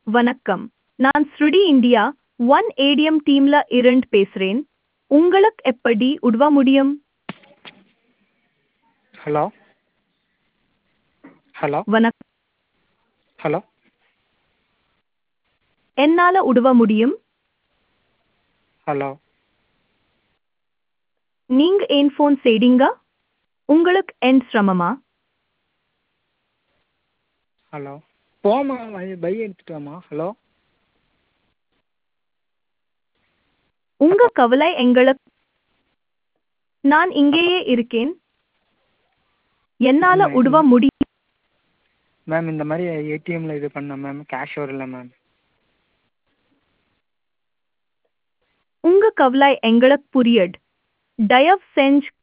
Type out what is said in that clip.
வணக்கம் நான் ஸ்ருடி இந்தியா ஒன் ஏடிஎம் டீம்ல இருந்து பேசுறேன் உங்களுக்கு எப்படி உதவ முடியும் ஹலோ ஹலோ வணக்கம் ஹலோ என்னால உதவ முடியும் ஹலோ நீங்க ஏன் ஃபோன் செய்றீங்க உங்களுக்கு என் சிரமமா ஹலோ போமா பை எடுத்துட்டு வாமா ஹலோ உங்க கவலை எங்களுக்கு நான் இங்கேயே இருக்கேன் என்னால உதவ முடியும் மேம் இந்த மாதிரி ஏடிஎம்மில் இது பண்ணேன் மேம் கேஷ் வரல மேம் உங்க கவலை எங்களுக்கு புரியுது தயவு செஞ்சு